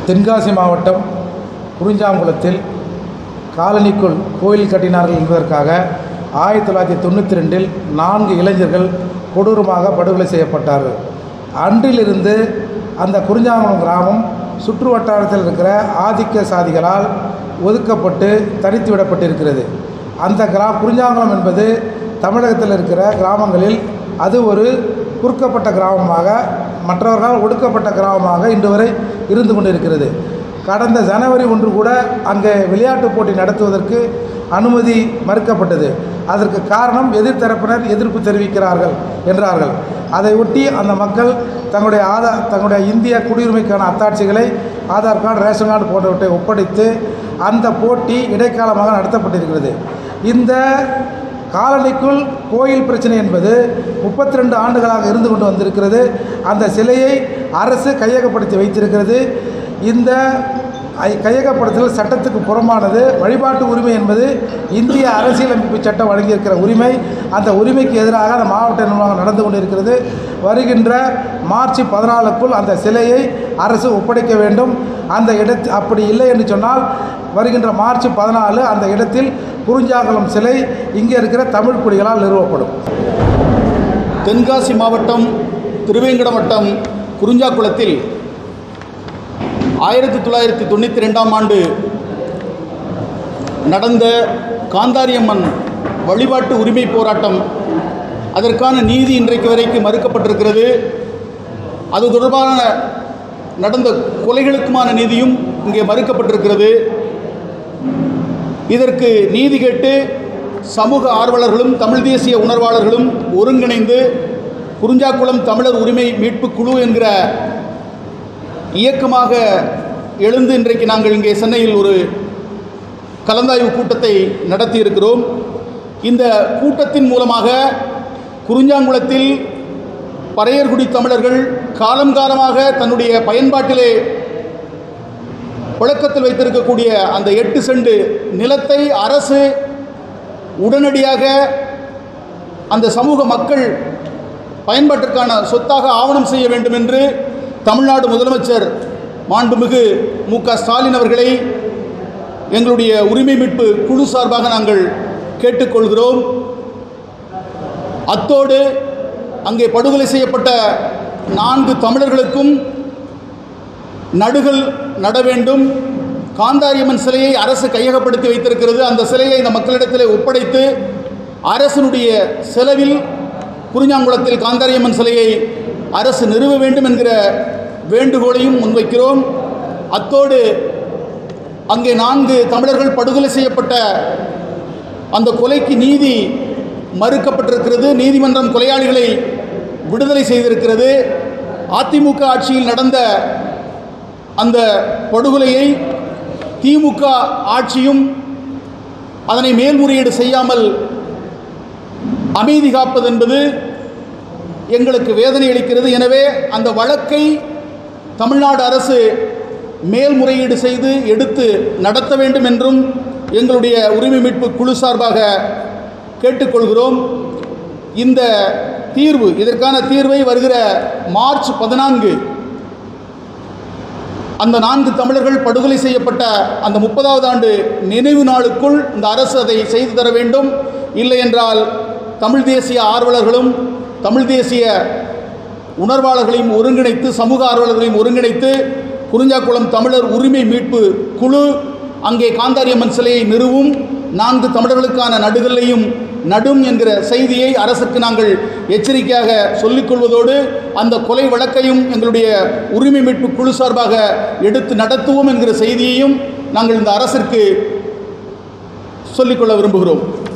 தென்காசி மாவட்டம் குறிஞ்சாங்குளத்தில் காலனிக்குள் கோயில் கட்டினார்கள் என்பதற்காக ஆயிரத்தி தொள்ளாயிரத்தி தொண்ணூற்றி ரெண்டில் நான்கு இளைஞர்கள் கொடூரமாக படுகொலை செய்யப்பட்டார்கள் அன்றிலிருந்து அந்த குறிஞ்சாங்குளம் கிராமம் சுற்று வட்டாரத்தில் இருக்கிற ஆதிக்க சாதிகளால் ஒதுக்கப்பட்டு தனித்து விடப்பட்டிருக்கிறது அந்த கிரா குறிஞ்சாங்குளம் என்பது தமிழகத்தில் இருக்கிற கிராமங்களில் அது ஒரு குறுக்கப்பட்ட கிராமமாக மற்றவர்களால் ஒடுக்கப்பட்ட கிராமமாக இன்று வரை இருந்து கொண்டிருக்கிறது கடந்த ஜனவரி ஒன்று கூட அங்கே விளையாட்டுப் போட்டி நடத்துவதற்கு அனுமதி மறுக்கப்பட்டது அதற்கு காரணம் எதிர்த்தரப்பினர் எதிர்ப்பு தெரிவிக்கிறார்கள் என்றார்கள் அதை ஒட்டி அந்த மக்கள் தங்களுடைய ஆதார் தங்களுடைய இந்திய குடியுரிமைக்கான அத்தாட்சிகளை ஆதார் கார்டு ரேஷன் கார்டு போன்றவற்றை ஒப்படைத்து அந்த போட்டி இடைக்காலமாக நடத்தப்பட்டிருக்கிறது இந்த காலனிக்குள் கோயில் பிரச்சனை என்பது முப்பத்தி ரெண்டு ஆண்டுகளாக இருந்து கொண்டு வந்திருக்கிறது அந்த சிலையை அரசு கையகப்படுத்தி வைத்திருக்கிறது இந்த ஐ- கையகப்படுத்தல் சட்டத்துக்கு புறம்பானது வழிபாட்டு உரிமை என்பது இந்திய அரசியலமைப்பு சட்டம் வழங்கியிருக்கிற உரிமை அந்த உரிமைக்கு எதிராக அந்த மாவட்ட நிர்வாகம் நடந்து கொண்டிருக்கிறது வருகின்ற மார்ச் பதினாலுக்குள் அந்த சிலையை அரசு ஒப்படைக்க வேண்டும் அந்த இடத்து அப்படி இல்லை என்று சொன்னால் வருகின்ற மார்ச் பதினாலு அந்த இடத்தில் குறிஞ்சாங்குளம் சிலை இங்கே இருக்கிற தமிழ் குடிகளால் நிறுவப்படும் தென்காசி மாவட்டம் திருவேங்கடம் வட்டம் குறிஞ்சாக்குளத்தில் ஆயிரத்தி தொள்ளாயிரத்தி தொண்ணூற்றி ரெண்டாம் ஆண்டு நடந்த காந்தாரியம்மன் வழிபாட்டு உரிமை போராட்டம் அதற்கான நீதி இன்றைக்கு வரைக்கும் மறுக்கப்பட்டிருக்கிறது அது தொடர்பான நடந்த கொலைகளுக்குமான நீதியும் இங்கே மறுக்கப்பட்டிருக்கிறது இதற்கு நீதி கேட்டு சமூக ஆர்வலர்களும் தமிழ் தேசிய உணர்வாளர்களும் ஒருங்கிணைந்து குறிஞ்சாக்குளம் தமிழர் உரிமை மீட்பு குழு என்கிற இயக்கமாக எழுந்து இன்றைக்கு நாங்கள் இங்கே சென்னையில் ஒரு கலந்தாய்வு கூட்டத்தை நடத்தியிருக்கிறோம் இந்த கூட்டத்தின் மூலமாக குறிஞ்சாங்குளத்தில் பறையர்குடி தமிழர்கள் காலம் காலமாக தன்னுடைய பயன்பாட்டிலே புழக்கத்தில் வைத்திருக்கக்கூடிய அந்த எட்டு செண்டு நிலத்தை அரசு உடனடியாக அந்த சமூக மக்கள் பயன்பாட்டிற்கான சொத்தாக ஆவணம் செய்ய வேண்டும் என்று தமிழ்நாடு முதலமைச்சர் மாண்புமிகு மு க ஸ்டாலின் அவர்களை எங்களுடைய உரிமை மீட்பு குழு சார்பாக நாங்கள் கேட்டுக்கொள்கிறோம் அத்தோடு அங்கே படுகொலை செய்யப்பட்ட நான்கு தமிழர்களுக்கும் நடுகள் நட வேண்டும் காந்தாரியம்மன் சிலையை அரசு கையகப்படுத்தி வைத்திருக்கிறது அந்த சிலையை இந்த மக்களிடத்திலே ஒப்படைத்து அரசனுடைய செலவில் குறிஞ்சாங்குளத்தில் காந்தாரியம்மன் சிலையை அரசு நிறுவ வேண்டும் என்கிற வேண்டுகோளையும் முன்வைக்கிறோம் அத்தோடு அங்கே நான்கு தமிழர்கள் படுகொலை செய்யப்பட்ட அந்த கொலைக்கு நீதி மறுக்கப்பட்டிருக்கிறது நீதிமன்றம் கொலையாளிகளை விடுதலை செய்திருக்கிறது அதிமுக ஆட்சியில் நடந்த அந்த படுகொலையை திமுக ஆட்சியும் அதனை மேல்முறையீடு செய்யாமல் அமைதி காப்பது என்பது எங்களுக்கு வேதனை அளிக்கிறது எனவே அந்த வழக்கை தமிழ்நாடு அரசு மேல்முறையீடு செய்து எடுத்து நடத்த வேண்டும் என்றும் எங்களுடைய உரிமை மீட்பு குழு சார்பாக கேட்டுக்கொள்கிறோம் இந்த தீர்வு இதற்கான தீர்வை வருகிற மார்ச் பதினான்கு அந்த நான்கு தமிழர்கள் படுகொலை செய்யப்பட்ட அந்த முப்பதாவது ஆண்டு நினைவு நாளுக்குள் இந்த அரசு அதை செய்து தர வேண்டும் இல்லை என்றால் தமிழ் தேசிய ஆர்வலர்களும் தமிழ் தேசிய உணர்வாளர்களையும் ஒருங்கிணைத்து சமூக ஆர்வலர்களையும் ஒருங்கிணைத்து குறிஞ்சாக்குளம் தமிழர் உரிமை மீட்பு குழு அங்கே காந்தாரியம்மன் சிலையை நிறுவும் நான்கு தமிழர்களுக்கான நடுகல்லையும் நடும் என்கிற செய்தியை அரசுக்கு நாங்கள் எச்சரிக்கையாக சொல்லிக் கொள்வதோடு அந்த கொலை வழக்கையும் எங்களுடைய உரிமை மீட்பு குழு சார்பாக எடுத்து நடத்துவோம் என்கிற செய்தியையும் நாங்கள் இந்த அரசிற்கு சொல்லிக்கொள்ள விரும்புகிறோம்